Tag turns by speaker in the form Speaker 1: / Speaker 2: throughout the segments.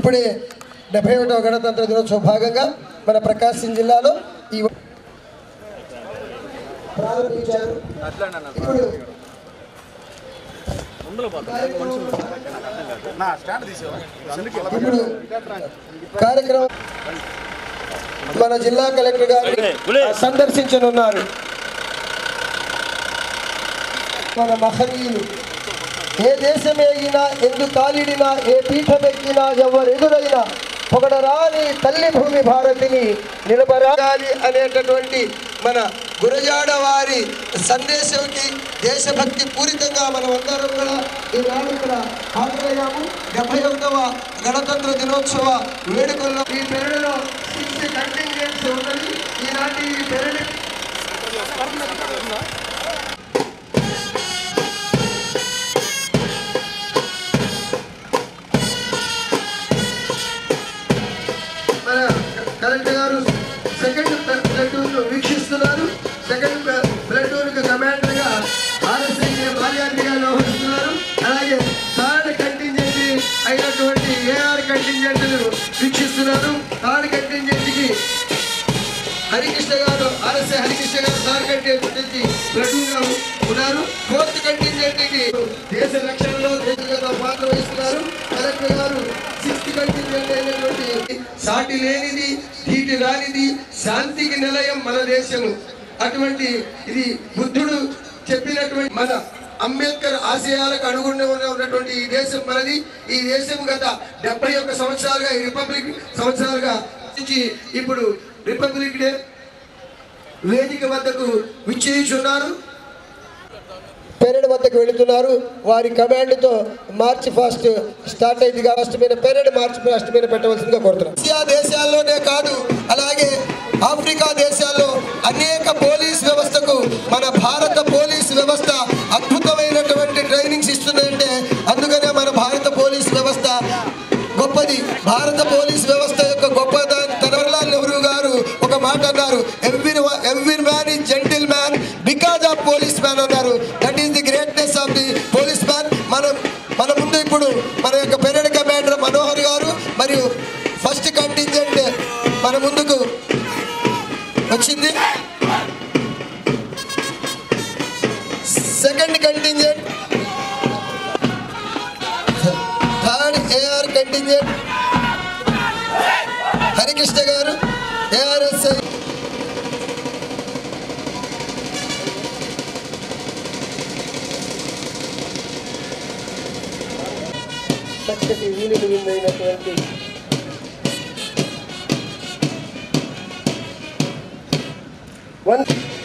Speaker 1: ఇప్పుడే డెబ్బై ఒకటవ గణతంత్ర దినోత్సవ భాగంగా మన ప్రకాశం జిల్లాలో ఈ ప్రారంభించారు ఇప్పుడు ఇప్పుడు కార్యక్రమం మన జిల్లా కలెక్టర్ గారు సందర్శించనున్నారు మన మహనీయులు ఏ దేశం ఎగినా ఎందు కాలిడినా ఏ పీఠం ఎక్కినా ఎవరెదురైనా పొగడరాని తల్లి భూమి భారతిని నిలబరాలి అనేటటువంటి మన గురజాడ వారి సందేశంకి దేశభక్తి పూరితంగా మనం అందరం కూడా ఈనాడు ఇక్కడ హాజరయ్యాము డెబ్బై ఒకటవ గణతంత్ర దినోత్సవ వేడుకల్లో ఈ పెరడులో సిక్స్ కంటింజెంట్స్ ఉన్నది ఈనాటి ఈ పెరడు మన కలెక్టర్ గారు సెకండ్ ప్లటూన్ వీక్షిస్తున్నారు సెకండ్ ప్లటూన్ కమాండర్ గా ఆర్ఎస్ఐ బాల్యాద్రి గారు వ్యవహరిస్తున్నారు అలాగే థర్డ్ కంటింజెంట్ అయినటువంటి ఏఆర్ కంటింజెంట్ వీక్షిస్తున్నారు థర్డ్ కంటింజెంట్ కి హరికృష్ణ గారు ఆర్ఎస్ఐ హరికృష్ణ గారు థర్డ్ కంటింజెంట్ నుంచి ప్లటూన్ గా ఉన్నారు ఫోర్త్ కంటింజెంట్ కి దేశ రక్షణలో దేశంగా పాత్ర వహిస్తున్నారు కలెక్టర్ గారు సిక్స్త్ కంటింజెంట్ అయినటువంటి సాటి లేనిది ధీటి రానిది శాంతికి నిలయం మన దేశము అటువంటి ఇది బుద్ధుడు చెప్పినటువంటి మన అంబేద్కర్ ఆశయాలకు అనుగుణంగా ఉన్నటువంటి ఈ దేశం మనది ఈ దేశం గత డెబ్బై ఒక్క సంవత్సరాలుగా ఈ రిపబ్లిక్ సంవత్సరాలుగా నుంచి ఇప్పుడు రిపబ్లిక్ డే వేదిక వద్దకు విచ్చేయుచున్నారు పెరేడ్ వద్దకు వెళుతున్నారు వారి కమాండ్తో మార్చ్ ఫాస్ట్ స్టార్ట్ అయింది ఫస్ట్ మీద పెరేడ్ మార్చ్ ఫాస్ట్ మీద పెట్టవలసిందిగా కోరుతున్నాం ఆసియా దేశాల్లోనే కాదు అలాగే ఆఫ్రికా దేశాల్లో అనేక పోలీస్ వ్యవస్థకు మన భారత పోలీస్ వ్యవస్థ అద్భుతమైనటువంటి ట్రైనింగ్స్ ఇస్తుందంటే అందుకనే మన భారత పోలీస్ వ్యవస్థ గొప్పది భారత పోలీస్ వ్యవస్థ యొక్క గొప్పదాన్ని జవహర్లాల్ నెహ్రూ గారు ఒక మాట అన్నారు every every man is gentleman because of policeman అన్నారు that is the greatness of the policeman మనం మన ముందు ఇప్పుడు మన యొక్క పెరేడ్ కమాండర్ మనోహర్ గారు మరియు ఫస్ట్ కంటింజెంట్ మన ముందుకు వచ్చింది second contingent third AR contingent Harikrishna గారు ఏఆర్ఎస్ఐ చక్కటి వీలులు విందైనటువంటి వన్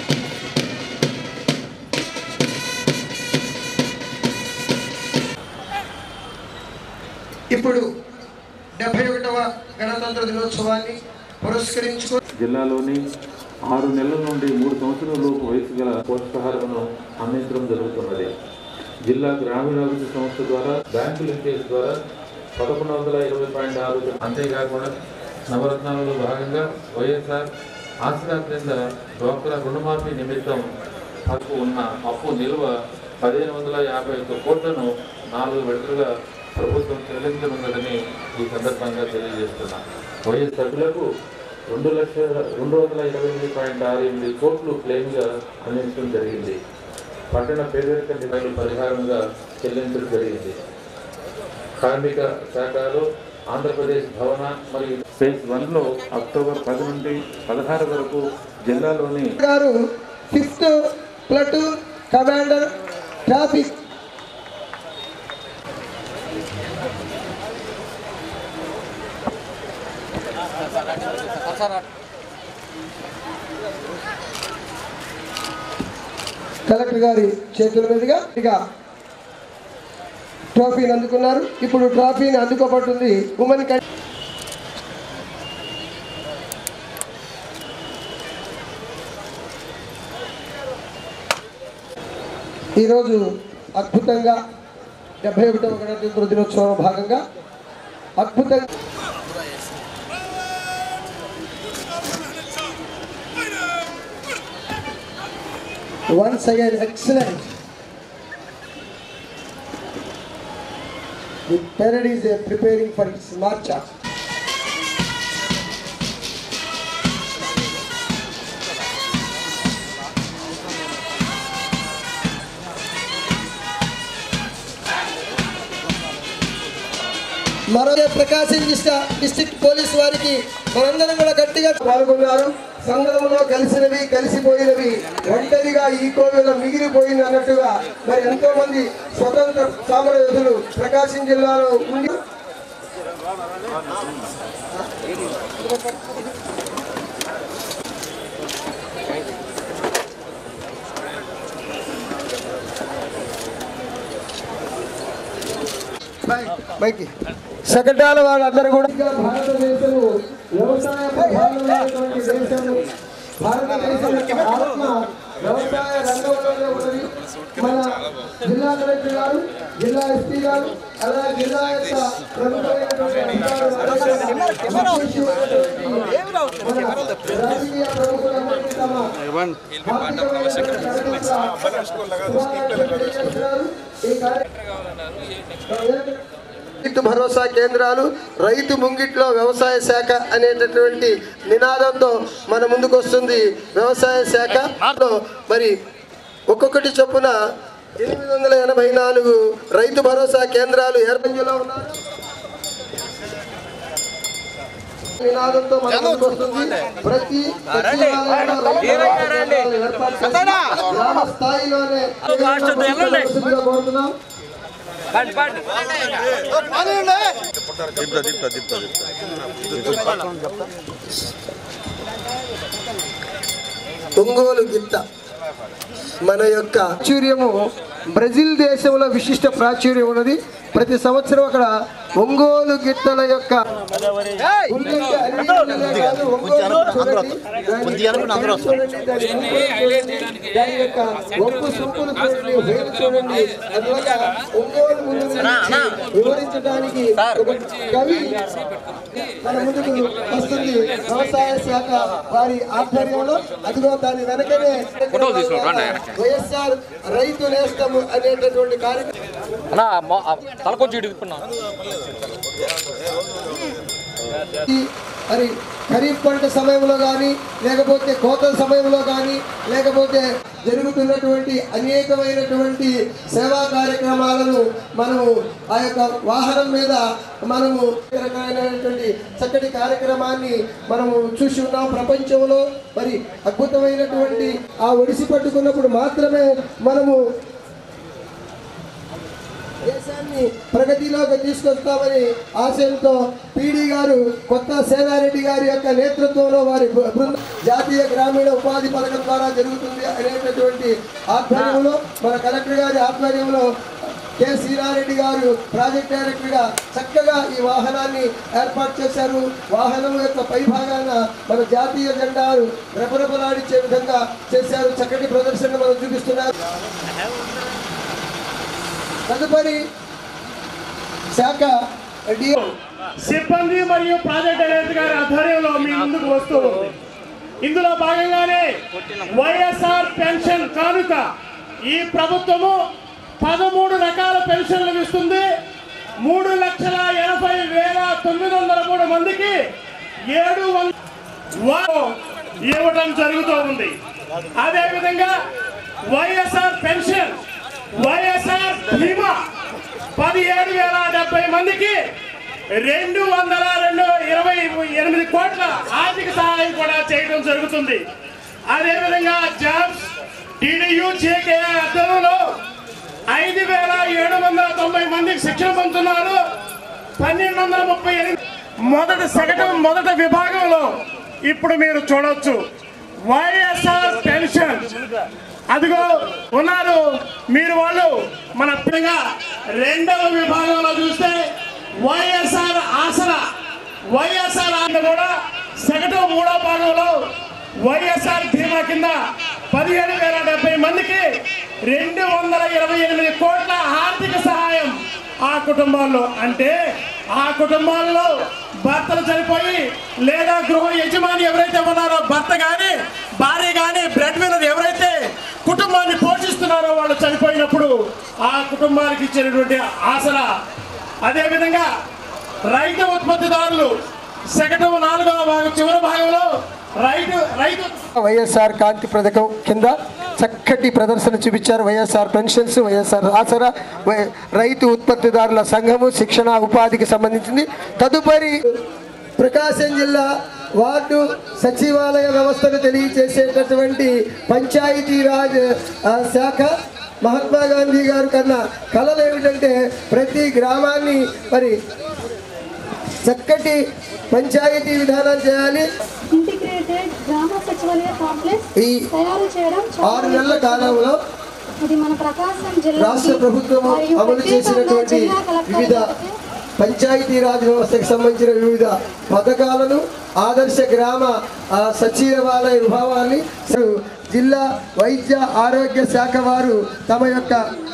Speaker 1: ఇప్పుడు డెబ్బై ఒకటవ గణతంత్ర దినోత్సవాన్ని పురస్కరించుకో
Speaker 2: జిల్లాలోని ఆరు నెలల నుండి మూడు సంవత్సరాల లోపు వయసు గల పోషకాహారమును అందించడం జరుగుతున్నది జిల్లా గ్రామీణాభివృద్ధి సంస్థ ద్వారా బ్యాంకు లింకేజ్ ద్వారా పదకొండు వందల ఇరవై పాయింట్ ఆరు అంతేకాకుండా నవరత్నాలలో భాగంగా వైఎస్ఆర్ ఆసరా క్రింద డ్వాక్రా రుణమాఫీ నిమిత్తం అప్పు ఉన్న అప్పు నిల్వ పదిహేను వందల యాభై ఒక్క కోట్లను నాలుగు విడతలుగా ప్రభుత్వం చెల్లించనున్నదని ఈ సందర్భంగా తెలియజేస్తున్నా వైఎస్ సభ్యులకు రెండు లక్షల రెండు వందల ఇరవై ఎనిమిది పాయింట్ ఆరు ఎనిమిది కోట్లు క్లెయిమ్గా అందించడం జరిగింది పట్టణ పేదరిక నిధులు పరిహారంగా చెల్లించడం జరిగింది కార్మిక శాఖలో ఆంధ్రప్రదేశ్ భవన మరియు ఫేజ్ వన్లో అక్టోబర్ పది నుండి పదహారు వరకు జిల్లాలోని
Speaker 1: గారు fifth platoon commander traffic collector గారి చేతుల మీదుగా ఇక ట్రోఫీని అందుకున్నారు ఇప్పుడు ట్రోఫీని అందుకోబడుతుంది ఉమెన్ కం- ఈరోజు అద్భుతంగా డెబ్బై ఒకటవ గణతంత్ర దినోత్సవం భాగంగా అద్భుతంగా once again excellent. The parade is uh, preparing for its march. మరో ప్రకాశం డిస్ట- డిస్ట్రిక్ట్ పోలీస్ వారికి మనందరం కూడా గట్టిగా పాల్గొన్నారు సంఘంలో కలిసినవి కలిసిపోయినవి ఒంటరిగా ఈ కోవిలో మిగిలిపోయింది అన్నట్టుగా మరి ఎంతో మంది స్వతంత్ర సామర యోధులు ప్రకాశం జిల్లాలో ఉండి బైకి శకటాల వాళ్ళందరూ కూడా ఇంకా భారతదేశము వ్యవసాయ ప్రధానమైనటువంటి దేశము భారతదేశం యొక్క ఆత్మ వ్యవసాయ రంగంలోనే ఉన్నది మన జిల్లా కలెక్టర్ గారు జిల్లా ఎస్పీ గారు అలాగే జిల్లా యొక్క ప్రముఖమైనటువంటి అధికారులు అందరూ విశేషమైనటువంటి మన రాజకీయ ప్రముఖులందరికీ తమ హార్దికమైనటువంటి శుభాకాంక్షలు తెలియజేస్తున్నారు. ఈ కార్యక్రమం రైతు భరోసా కేంద్రాలు రైతు ముంగిట్లో వ్యవసాయ శాఖ అనేటటువంటి నినాదంతో మన ముందుకు వస్తుంది వ్యవసాయ శాఖ లో మరి ఒక్కొక్కటి చొప్పున ఎనిమిది వందల ఎనభై నాలుగు రైతు భరోసా కేంద్రాలు ఏర్పంజలో ఉన్నారు నినాదంతో మన ముందుకు వస్తుంది ప్రతి సచివాలయంలో రైతు భరోసా కేంద్రాలు ఏర్పాటు చేసి గ్రామ స్థాయిలోనే వసతిగా కోరుతున్నాం
Speaker 3: దీప్తా దీప్తా దీప్తా దీప్తా
Speaker 1: ఒంగోలు గిత్త మన యొక్క ప్రాచుర్యము బ్రెజిల్ దేశంలో విశిష్ట ప్రాచుర్యం ఉన్నది ప్రతి సంవత్సరం అక్కడ ఒంగోలు గిత్తల యొక్క గుండెకి అన్ని ఊళ్ళో కాదు, ఒంగోలు చూడండి, దాని చూడండి, దాని ఊపిరి చూడండి, దాని యొక్క ఒంగు సొంపులు చూడండి వేలు చూడండి అందువల్ల ఒంగోలు ముందు గురించి వివరించడానికి ఒక కవి మన ముందుకు వస్తుంది వ్యవసాయ శాఖ వారి ఆధ్వర్యంలో అదిగో దాని వెనకనే వైఎస్ఆర్ రైతు నేస్తము అనేటటువంటి కార్యక్రమం
Speaker 4: అన్నా మా- తలకొచ్చి ఇడుకున్నా
Speaker 1: ఈ మరి ఖరీఫ్ పంట సమయంలో కానీ లేకపోతే కోతల సమయంలో కానీ లేకపోతే జరుగుతున్నటువంటి అనేకమైనటువంటి సేవా కార్యక్రమాలను మనము ఆ యొక్క వాహనం మీద మనము ఈ రకమైనటువంటి చక్కటి కార్యక్రమాన్ని మనము చూసి ఉన్నాం ప్రపంచంలో మరి అద్భుతమైనటువంటి ఆ ఒడిసి పట్టుకున్నప్పుడు మాత్రమే మనము దేశాన్ని ప్రగతిలోకి తీసుకొస్తామని ఆశయంతో పీడీ గారు కొత్త సేనారెడ్డి గారి యొక్క నేతృత్వంలో వారి బృ- బృందం జాతీయ గ్రామీణ ఉపాధి పథకం ద్వారా జరుగుతుంది అనేటటువంటి ఆధ్వర్యంలో మన కలెక్టర్ గారి ఆధ్వర్యంలో కె శ్రీరారెడ్డి గారు ప్రాజెక్ట్ డైరెక్టర్గా చక్కగా ఈ వాహనాన్ని ఏర్పాటు చేశారు వాహనం యొక్క పైభాగాన మన జాతీయ జెండాను రెపరెపలాడించే విధంగా చేశారు చక్కటి ప్రదర్శన మనం చూపిస్తున్నారు తదుపరి శాఖ డిఓ
Speaker 5: సిబ్బంది మరియు ప్రాజెక్ట్ డైరెక్టర్ గారి ఆధ్వర్యంలో మీ ముందుకు వస్తూ ఉంది ఇందులో భాగంగానే వైఎస్ఆర్ పెన్షన్ కానుక ఈ ప్రభుత్వము పదమూడు రకాల పెన్షన్లు ఇస్తుంది మూడు లక్షల ఎనభై వేల తొమ్మిది వందల మూడు మందికి ఏడు వందల ఇవ్వడం జరుగుతూ ఉంది అదేవిధంగా వైఎస్ఆర్ పెన్షన్ వైఎస్ఆర్ బీమా పదిహేడు వేల డెబ్బై మందికి రెండు వందల రెండు ఇరవై ఎనిమిది కోట్ల ఆర్థిక సహాయం కూడా చేయడం జరుగుతుంది అదేవిధంగా జాబ్స్ టీడీయూ జేకే అధ్యయనంలో ఐదు వేల ఏడు వందల తొంభై మందికి శిక్షణ పొందుతున్నారు పన్నెండు వందల ముప్పై ఎనిమిది మొదటి సగటు మొదటి విభాగంలో ఇప్పుడు మీరు చూడొచ్చు వైఎస్ఆర్ పెన్షన్ అదిగో ఉన్నారు మీరు వాళ్ళు మన పిల్లగా రెండవ విభాగంలో చూస్తే వైఎస్ఆర్ ఆసరా వైఎస్ఆర్ ఆసరా కూడా సగటు మూడో భాగంలో వైఎస్ఆర్ ధీమా కింద పదిహేడు వేల డెబ్బై మందికి రెండు వందల ఇరవై ఎనిమిది కోట్ల ఆర్థిక సహాయం ఆ కుటుంబాల్లో అంటే ఆ కుటుంబాల్లో భర్తలు చనిపోయి లేదా గృహ యజమాని ఎవరైతే ఉన్నారో భర్త కానీ భార్య కానీ బ్రెడ్ విన్నర్ ఎవరైతే కుటుంబాన్ని పోషిస్తున్నారో వాళ్ళు చనిపోయినప్పుడు ఆ కుటుంబానికి ఇచ్చినటువంటి ఆసరా అదేవిధంగా రైతు ఉత్పత్తిదారులు సగటు నాలుగవ భాగం చివరి భాగంలో రైతు రైతు
Speaker 1: వైఎస్ఆర్ కాంతి పథకం కింద చక్కటి ప్రదర్శన చూపించారు వైఎస్ఆర్ పెన్షన్స్ వైఎస్ఆర్ ఆసరా వై- రైతు ఉత్పత్తిదారుల సంఘము శిక్షణ ఉపాధికి సంబంధించింది తదుపరి ప్రకాశం జిల్లా వార్డు సచివాలయ వ్యవస్థను తెలియజేసేటటువంటి పంచాయతీరాజ్ ఆ, శాఖ మహాత్మా గాంధీ గారు కన్నా కళలు ఏమిటంటే ప్రతి గ్రామాన్ని మరి చక్కటి పంచాయతీ విధానం చేయాలి
Speaker 6: ఇంటిగ్రేటెడ్ గ్రామ సచివాలయ కాంప్లెక్స్
Speaker 1: ఈ
Speaker 6: తయారు చేయడం చాలా
Speaker 1: ఆరు నెలల కాలంలో
Speaker 6: ఇది మన ప్రకాశం జిల్లా
Speaker 1: రాష్ట్ర ప్రభుత్వం అమలు చేసినటువంటి వివిధ పంచాయతీరాజ్ వ్యవస్థకు సంబంధించిన వివిధ పథకాలను ఆదర్శ గ్రామ ఆ, సచివాలయ విభావాన్ని జిల్లా వైద్య ఆరోగ్య శాఖ వారు తమ యొక్క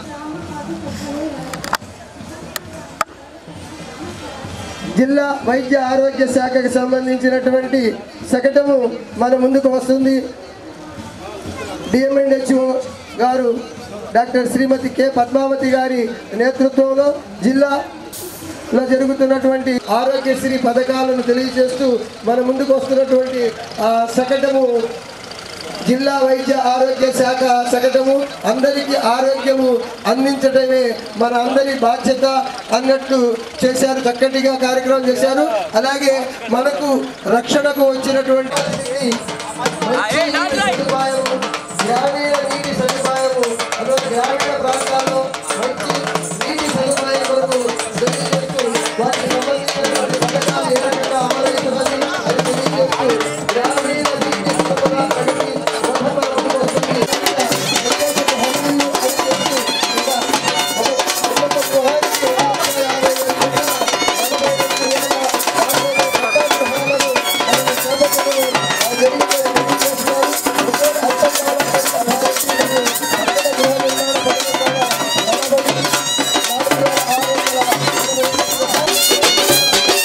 Speaker 1: జిల్లా వైద్య ఆరోగ్య శాఖకు సంబంధించినటువంటి శకటము మన ముందుకు వస్తుంది డిఎంఎన్హెచ్ఓ గారు డాక్టర్ శ్రీమతి కె పద్మావతి గారి నేతృత్వంలో జిల్లాలో జరుగుతున్నటువంటి ఆరోగ్యశ్రీ పథకాలను తెలియజేస్తూ మన ముందుకు వస్తున్నటువంటి ఆ శకటము జిల్లా వైద్య ఆరోగ్య శాఖ శకటము అందరికీ ఆరోగ్యము అందించడమే మన అందరి బాధ్యత అన్నట్లు చేశారు చక్కటిగా కార్యక్రమం చేశారు అలాగే మనకు రక్షణకు వచ్చినటువంటి మంచి నీటి సదుపాయము, గ్రామీణ నీటి సదుపాయము అందులో గ్రామీణ ప్రాంతాల్లో మంచి నీటి సదుపాయం కొరకు తెలియజేస్తూ వాటికి సంబంధించినటువంటి పథకాలు ఏ రకంగా అమలవుతున్నది అది తెలియజేస్తూ గ్రామీణ నీటి సరఫరా కలిగి ప్రథమ రంగు వస్తుంది. ప్రత్యేక హక్కులు అని చెప్తూ ఇంకా ఒక గృహానికి యాభై యాభై వేల నలభై రెండు వేల నాలుగు వందల పద్నాలుగు గృహాలను ఆయన చేపట్టడం జరిగిందని తెలియజేస్తున్నారు. ఉద్యోగ అర్థకాల భారతీయులు అక్కడ గృహ నిర్మాణ పథకం ద్వారా నలభై నాలుగు వేల ఆరు వందల ఇరవై ఎనిమిది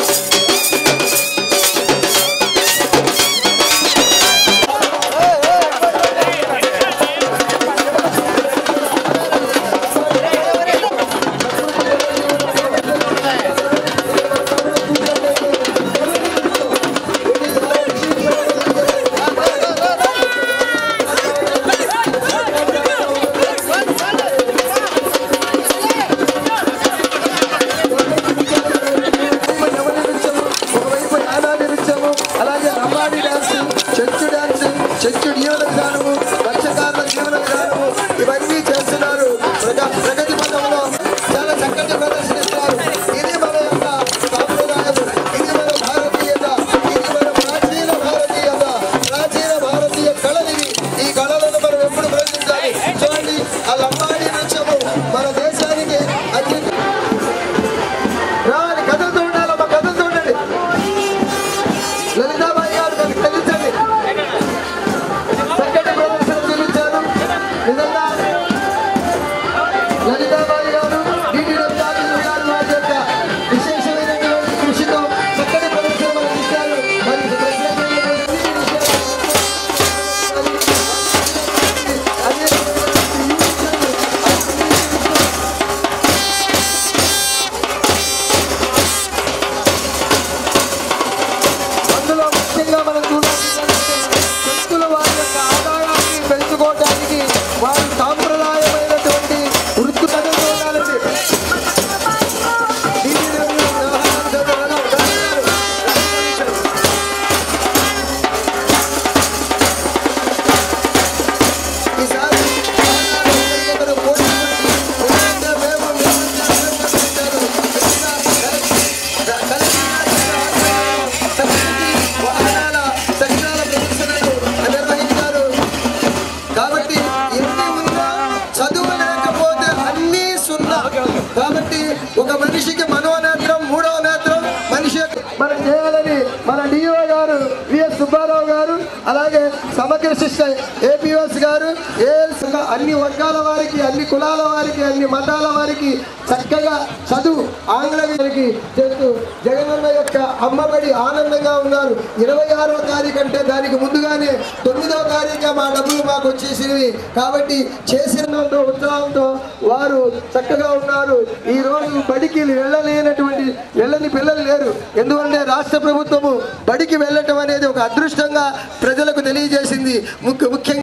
Speaker 1: యవన నృత్యము, ఒకవైపు యానాది నృత్యము, అలాగే లంబాడి డాన్స్ చెచ్చు డాన్స్ చెచ్చు జీవన విధానము మత్స్యకారుల జీవన విధానము ఇవన్నీ చేస్తున్నారు ప్రగ- ప్రగతి పథంలో చాలా చక్కటి ప్రదర్శనిస్తున్నారు ఇది మన యొక్క సాంప్రదాయము ఇది మన భారతీయత ఇది మన ప్రాచీన భారతీయత ప్రాచీన భారతీయ కళలివి ఈ కళలను మనం ఎప్పుడు ప్రదర్శించాలి చూడండి ఆ లంబాడి నృత్యము మన దేశానికి అత్యంత రావాలి కథలతో ఉండాలమ్మా కథలతో ఉండండి లలితాబాయి గారు మనకు తెలుసండి చక్కటి ప్రదర్శన చూపించారు నిజంగా లలితాబాయి గారు డిటి రవిరాజు గారు వారి యొక్క విశేషమైనటువంటి కృషితో చక్కటి ప్రదర్శన మనకు ఇచ్చారు మరి ప్రత్యేకమైనటువంటి అదే అందులో ముఖ్యంగా మనం చూడాల్సిందంటే వ్యక్తుల వారి యొక్క ఆదాయాన్ని పెంచుకోవడానికి వారి సాంప్రదాయమైనటువంటి వృత్తి పద్ధతి ఉండాలండి దీని వ్యవహారం జరగాలి. ఈసారి ఒకరికొకరు పోటీ పడి, ఎందుకంటే మేము వాహనాల సకినాల ప్రదర్శనలు నిర్వహించారు కాబట్టి ఎన్ని ఉన్నా చదువు లేకపోతే అన్నీ సున్నా కాబట్టి ఒక మనిషికి మనోనేత్రం మూడవ నేత్రం మనిషి యొక్క- మనం చేయాలని మన డిఓ గారు విఎస్ సుబ్బారావు గారు అలాగే సమగ్ర శిక్ష ఏపీఎస్ గారు ఏఎల్స్ అన్ని వర్గాల వారికి అన్ని కులాల వారికి అన్ని మతాల వారికి చక్కగా చదువు ఆంగ్ల వారికి చేస్తూ జగనన్న యొక్క అమ్మబడి ఆనందంగా ఉన్నారు ఇరవై ఆరో తారీఖు అంటే దానికి ముందుగానే తొమ్మిదవ తారీఖు మా డబ్బులు మాకు వచ్చేసినవి కాబట్టి చేసినంతో ఉత్సాహంతో వారు చక్కగా ఉన్నారు ఈ రోజు బడికి వెళ్ళలేనటువంటి వెళ్ళని పిల్లలు లేరు ఎందుకంటే రాష్ట్ర ప్రభుత్వము బడికి వెళ్ళటం అనేది ఒక అదృష్టంగా ప్రజలకు తెలియజేసింది ముఖ్య ముఖ్యంగా